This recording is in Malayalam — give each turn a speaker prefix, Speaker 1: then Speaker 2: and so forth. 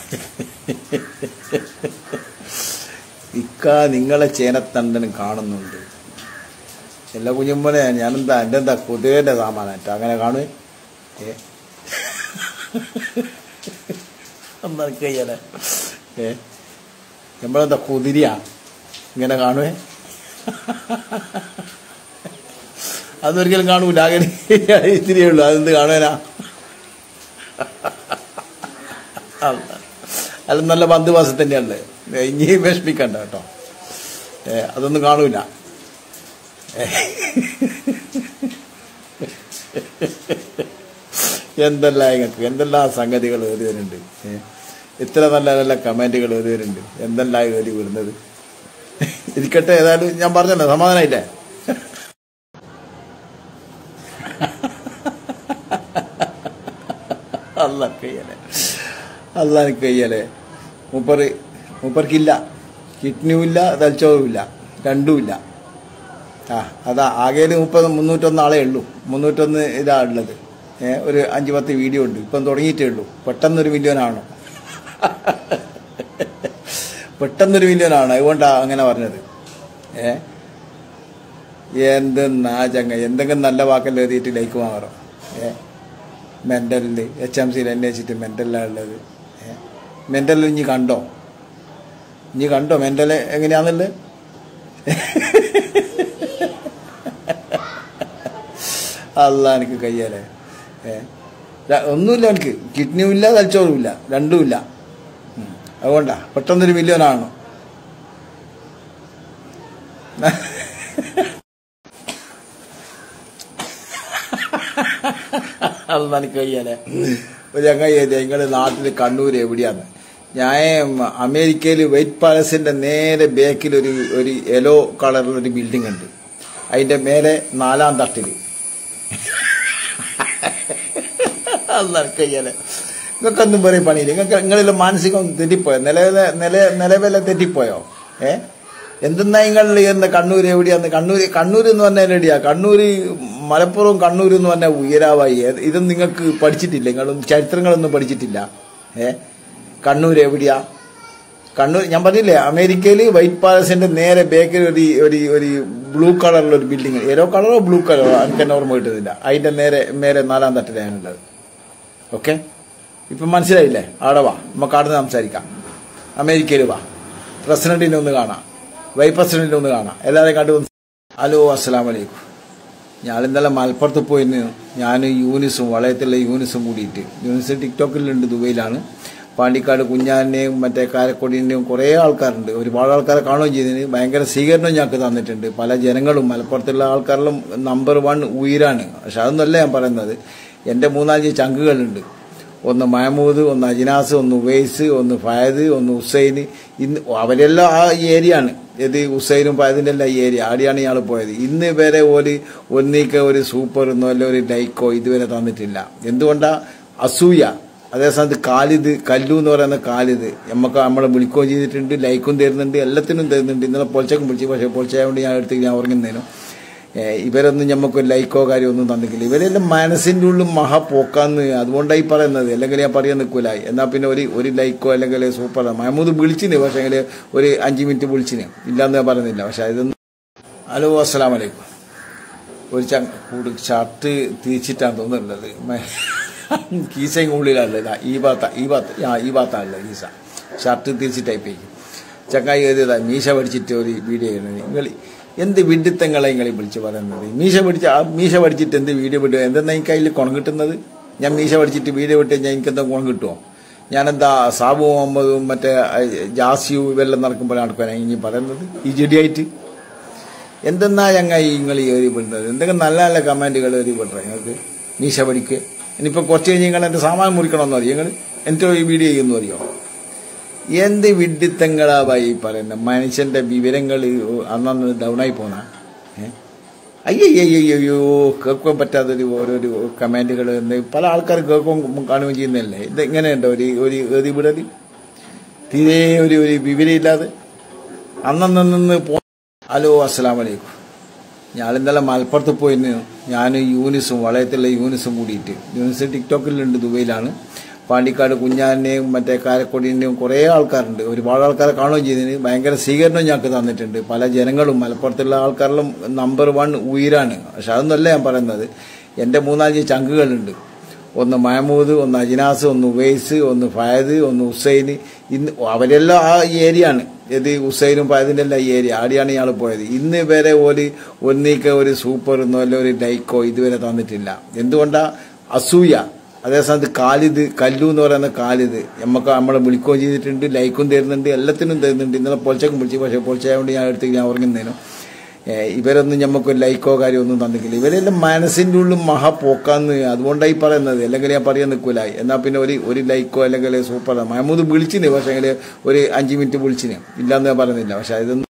Speaker 1: ഇക്ക നിങ്ങളെ ചേനത്തണ്ടനും കാണുന്നുണ്ട് എല്ലാ കുഞ്ഞുമ്പോനെ ഞാനെന്താ എൻ്റെ എന്താ കുതിരേൻ്റെ സാമാനായിട്ട് അങ്ങനെ കാണുവേ ഏ എന്നറിയാലേ ഏ നമ്മളെന്താ കുതിരയാ ഇങ്ങനെ കാണുവേ അതൊരിക്കലും കാണൂല അങ്ങനെ ഇത്തിരിയേ ഉള്ളൂ അതെന്ത് കാണുവാനാ അല്ല അല്ല നല്ല ബന്ധുവാസം തന്നെയല്ലേ ഏ, ഇനി വിഷമിക്കണ്ട കേട്ടോ ഏ അതൊന്നും കാണൂല ഏ. എന്തെല്ലാം നിങ്ങൾക്ക് എന്തെല്ലാം സംഗതികൾ എഴുതി വരുന്നുണ്ട് ഏ. ഇത്ര നല്ല നല്ല കമന്റുകൾ എഴുതി വരുന്നുണ്ട് എന്തെല്ലാം എഴുതി വരുന്നത് ഇരിക്കട്ടെ ഏതായാലും ഞാൻ പറഞ്ഞല്ലോ സമാധാനമായില്ലേ അല്ല കയ്യലെ അല്ല കയ്യലെ മൂപ്പറ് മൂപ്പർക്കില്ല കിഡ്നിയും ഇല്ല തലച്ചോറും ഇല്ല രണ്ടുമില്ല ആ അതാ ആകെ മുപ്പത് മുന്നൂറ്റൊന്ന് ആളേ ഉള്ളൂ മുന്നൂറ്റൊന്ന് ഇതാ ഉള്ളത് ഏ ഒരു അഞ്ച് പത്ത് വീഡിയോ ഉണ്ട് ഇപ്പം തുടങ്ങിയിട്ടേ ഉള്ളൂ പെട്ടെന്നൊരു മില്യൺ ആണോ പെട്ടെന്നൊരു മില്യൺ ആണ് അതുകൊണ്ടാണ് അങ്ങനെ പറഞ്ഞത് ഏ എന്തെന്നാ ചങ്ങ എന്തെങ്കിലും നല്ല വാക്കെല്ലാം എഴുതിയിട്ട് ലൈക്ക് വാങ്ങറോ ഏ മെൻ്റലിൽ എച്ച് എം സിയിൽ അന്വേഷിച്ചിട്ട് മെൻ്റലിലാണ് ഉള്ളത് ഏ മെൻ്റലിൽ ഇനി കണ്ടോ ഇനി കണ്ടോ മെൻ്റൽ എങ്ങനെയാണെന്നുള്ളത് അല്ല എനിക്ക് കയ്യാലേ ഏ ര- ഒന്നുമില്ല എനിക്ക് കിഡ്നിയും ഇല്ല തലച്ചോറും ഇല്ല രണ്ടുമില്ല ഉം. അതുകൊണ്ടാ പെട്ടെന്നൊരു മില്യനാണോ അല്ല എനിക്ക് കയ്യാലേ ഒരു ചങ്ങായി ഞങ്ങളുടെ നാട്ടിൽ കണ്ണൂർ എവിടെയാണ് ഞാൻ അമേരിക്കയിൽ വൈറ്റ് പാലസിന്റെ നേരെ ബാക്കിൽ ഒരു ഒരു യെല്ലോ കളറിലൊരു ബിൽഡിംഗ് ഉണ്ട് അതിന്റെ മേലെ നാലാം തട്ടില് കയ്യല്ലേ നിങ്ങൾക്കൊന്നും പറയും പണിയില്ല നിങ്ങൾക്ക് നിങ്ങളെല്ലാം മാനസികം തെറ്റിപ്പോയോ നിലവിലെ നില നിലവിലെ തെറ്റിപ്പോയോ ഏ എന്തെന്നാ നിങ്ങൾ എന്ന് കണ്ണൂർ എവിടെയാന്ന് കണ്ണൂർ കണ്ണൂർ എന്ന് പറഞ്ഞാൽ എവിടെയാ കണ്ണൂർ മലപ്പുറം കണ്ണൂർ എന്ന് പറഞ്ഞാൽ ഉയരാവായി ഏത് ഇതൊന്നും നിങ്ങൾക്ക് പഠിച്ചിട്ടില്ല നിങ്ങളും ചരിത്രങ്ങളൊന്നും പഠിച്ചിട്ടില്ല ഏ കണ്ണൂർ എവിടെയാ കണ്ണൂർ ഞാൻ പറഞ്ഞില്ലേ അമേരിക്കയിൽ വൈറ്റ് പാലസിന്റെ നേരെ ബേക്കിൽ ഒരു ഒരു ഒരു ബ്ലൂ കളറിലുള്ള ഒരു ബിൽഡിംഗ് ഏതോ കളറോ ബ്ലൂ കളറോ എനിക്ക് എന്നെ ഓർമ്മ കിട്ടുന്നില്ല അതിന്റെ നേരെ നേരെ നാലാം തട്ടിലാണുള്ളത് ഓക്കെ ഇപ്പൊ മനസ്സിലായില്ലേ ആടെ വാ നമുക്ക് അവിടെ നിന്ന് സംസാരിക്കാം അമേരിക്കയിൽ വാ പ്രസിഡന്റിനെ ഒന്ന് കാണാം വൈസ് പ്രസിഡന്റിനെ ഒന്ന് കാണാം എല്ലാവരെയും കണ്ടു ഒന്ന് ഹലോ അസ്സലാം വലൈക്കും ഞാൻ ഇന്നലെ മലപ്പുറത്ത് പോയിരുന്നു ഞാൻ യൂനിസും വളയത്തുള്ള യൂനിസും കൂടിയിട്ട് യൂനിസ് ടിക്ടോക്കിലുണ്ട് ദുബൈയിലാണ് പാണ്ടിക്കാട് കുഞ്ഞാനെയും മറ്റേ കാരക്കൊടിൻ്റെയും കുറേ ആൾക്കാരുണ്ട് ഒരുപാട് ആൾക്കാരെ കാണുകയും ചെയ്തതിന് ഭയങ്കര സ്വീകരണം ഞങ്ങൾക്ക് തന്നിട്ടുണ്ട് പല ജനങ്ങളും മലപ്പുറത്തുള്ള ആൾക്കാരിലും നമ്പർ വൺ ഉയരാണ് പക്ഷെ അതൊന്നുമല്ല ഞാൻ പറയുന്നത് എൻ്റെ മൂന്നാല് ചങ്കുകളുണ്ട് ഒന്ന് മഹമൂദ് ഒന്ന് അജിനാസ് ഒന്ന് ഉവൈസ് ഒന്ന് ഫയദ് ഒന്ന് ഹുസൈൻ ഇന്ന് അവരെല്ലാം ആ ഏരിയ ആണ് ഇത് ഹുസൈനും ഫയദിൻ്റെ എല്ലാം ഈ ഏരിയ ആടെയാണ് ഇയാൾ പോയത് ഇന്ന് വരെ ഒരു ഒന്നിക്ക ഒരു സൂപ്പർ എന്നോ അല്ല ഒരു ലൈക്കോ ഇതുവരെ തന്നിട്ടില്ല എന്തുകൊണ്ടാ അസൂയ അതേസമയത്ത് കാലിത് കല്ലു എന്ന് പറയുന്ന കാലിത് നമുക്ക് നമ്മളെ വിളിക്കുകയും ചെയ്തിട്ടുണ്ട് ലൈക്കും തരുന്നുണ്ട് എല്ലാത്തിനും തരുന്നുണ്ട് ഇന്നലെ പൊളിച്ചക്കും വിളിച്ചു പക്ഷേ പൊളിച്ചായതുകൊണ്ട് ഞാൻ എടുത്ത് ഞാൻ ഉറങ്ങുന്നതിനും ഏഹ് ഇവരൊന്നും ഞമ്മക്ക് ലൈക്കോ കാര്യമോ ഒന്നും തന്നിട്ടില്ല ഇവരെല്ലാം മനസ്സിന്റെ ഉള്ളിൽ മഹാപോക്കാന്ന് അതുകൊണ്ടായി പറയുന്നത് അല്ലെങ്കിൽ ഞാൻ പറയാൻ നിൽക്കൂല എന്നാ പിന്നെ ഒരു ഒരു ലൈക്കോ അല്ലെങ്കിൽ സൂപ്പർ മഹമ്മൂദ് വിളിച്ചിന് പക്ഷേ ഒരു അഞ്ച് മിനിറ്റ് വിളിച്ചിന് ഇല്ലാന്ന് ഞാൻ പറയുന്നില്ല പക്ഷെ ഇതൊന്നും ഹലോ അസ്സലാം വലൈക്കും ഒരു ചങ്ങ കൂട് ഷർട്ട് തിരിച്ചിട്ടാണ് തോന്നുന്നുള്ളത് കീസയും ഉള്ളിലല്ല ഈ ഭാഗത്ത ഈ ഭാഗത്ത് ആ ഈ ഭാഗത്താണല്ലോ കീസ ഷർട്ട് തിരിച്ച് ടൈപ്പ് ചെയ്യും ചങ്ങായി എഴുതിയതാ മീശ പഠിച്ചിട്ട് ഒരു വീഡിയോ ചെയ്യുന്നത് നിങ്ങൾ എന്ത് വിഡിത്തങ്ങളെ നിങ്ങൾ വിളിച്ച് പറയുന്നത് മീശ പഠിച്ച ആ മീശ പഠിച്ചിട്ട് എന്ത് വീഡിയോ വിടുക എന്തെന്നാ എനിക്ക് അതിൽ കുണം കിട്ടുന്നത് ഞാൻ മീശ പഠിച്ചിട്ട് വീഡിയോ വിട്ട് കഴിഞ്ഞാൽ എനിക്കെന്താ കുണം കിട്ടുമോ ഞാനെന്താ സാബു മുഹമ്മദും മറ്റേ ജാസിയും ഇവരെല്ലാം നടക്കുമ്പോൾ നടക്കുവാനാ ഇനി പറയുന്നത് ഈ ചെടിയായിട്ട് എന്തെന്നാ ചങ്ങായി നിങ്ങൾ ഈ എറിയപ്പെടുന്നത് എന്തെങ്കിലും നല്ല നല്ല കമന്റുകൾ എറിയപ്പെട്ടേ നിങ്ങൾക്ക് മീശ പഠിക്ക് ഇനിയിപ്പോൾ കുറച്ച് കഴിഞ്ഞ് നിങ്ങൾ എൻ്റെ സാമാൻ മുറിക്കണമെന്ന് അറിയോ നിങ്ങൾ എന്നിട്ടോ ഈ വീഡിയോ ചെയ്യുന്നു അറിയോ എന്ത് വിഡിത്തങ്ങളാ ഈ പറയുന്നത് മനുഷ്യന്റെ വിവരങ്ങൾ അന്നന്ന് ഡൗണായി പോന്ന അയ്യയ്യോ കേൾക്കാൻ പറ്റാത്തൊരു ഓരോരു കമന്റുകൾ പല ആൾക്കാർ കേൾക്കുകയും കാണുകയും ചെയ്യുന്നതല്ലേ ഇത് എങ്ങനെയുണ്ടോ ഒരു ഒരു എറിവിടൽ തീരെ ഒരു ഒരു വിവരമില്ലാതെ അന്നന്ന് പോ ഹലോ അസ്സലാം വലൈക്കും ഞാൻ ഇന്നലെ മലപ്പുറത്ത് പോയിരുന്നു ഞാൻ യൂനിസും വളയത്തുള്ള യൂനിസും കൂടിയിട്ട് യൂനിസ് ടിക്ടോക്കിലുണ്ട് ദുബൈയിലാണ് പാണ്ടിക്കാട് കുഞ്ഞാനെയും മറ്റേ കാരക്കൊടിൻ്റെയും കുറേ ആൾക്കാരുണ്ട് ഒരുപാട് ആൾക്കാരെ കാണുകയും ചെയ്തതിന് ഭയങ്കര സ്വീകരണം ഞങ്ങൾക്ക് തന്നിട്ടുണ്ട് പല ജനങ്ങളും മലപ്പുറത്തുള്ള ആൾക്കാരിലും നമ്പർ വൺ ഉയരാണ് പക്ഷെ അതൊന്നുമല്ല ഞാൻ പറയുന്നത് എൻ്റെ മൂന്നാല് ചങ്കുകളുണ്ട് ഒന്ന് മഹമൂദ് ഒന്ന് അജിനാസ് ഒന്ന് ഉവൈസ് ഒന്ന് ഫയദ് ഒന്ന് ഹുസൈൻ ഇന്ന് അവരെല്ലാം ആ ഏരിയ ആണ് ഇത് ഹുസൈനും ഫയദിൻ്റെ എല്ലാം ഈ ഏരിയ ആടെയാണ് ഇയാൾ പോയത് ഇന്ന് വരെ ഒരു ഒന്നിക്ക് ഒരു സൂപ്പർ എന്നോ അല്ല ഒരു ലൈക്കോ ഇതുവരെ തന്നിട്ടില്ല എന്തുകൊണ്ടാ അസൂയ അതേസമയത്ത് കാലിത് കല്ലു എന്ന് പറയുന്ന കാലിത് നമുക്ക് നമ്മളെ വിളിക്കുകയും ചെയ്തിട്ടുണ്ട് ലൈക്കും തരുന്നുണ്ട് എല്ലാത്തിനും തരുന്നുണ്ട് ഇന്നലെ പൊളിച്ചക്കും വിളിച്ചു പക്ഷേ പൊളിച്ചായതുകൊണ്ട് ഞാൻ എടുത്ത് ഞാൻ ഉറങ്ങുന്നതിനും ഏഹ് ഇവരൊന്നും നമുക്ക് ലൈക്കോ കാര്യമോ ഒന്നും തന്നിട്ടില്ല ഇവരെല്ലാം മനസ്സിൻ്റെ ഉള്ളിൽ മഹാപോക്കാന്ന് അതുകൊണ്ടായി പറയുന്നത് അല്ലെങ്കിൽ ഞാൻ പറയാൻ നിൽക്കൂല എന്നാൽ പിന്നെ ഒരു ഒരു ലൈക്കോ അല്ലെങ്കിൽ സൂപ്പർ മഹമ്മൂദ് വിളിച്ചിന് പക്ഷേ ഒരു അഞ്ച് മിനിറ്റ് വിളിച്ചിന് ഇല്ലാന്ന് ഞാൻ പറയുന്നില്ല പക്ഷെ ഇതൊന്നും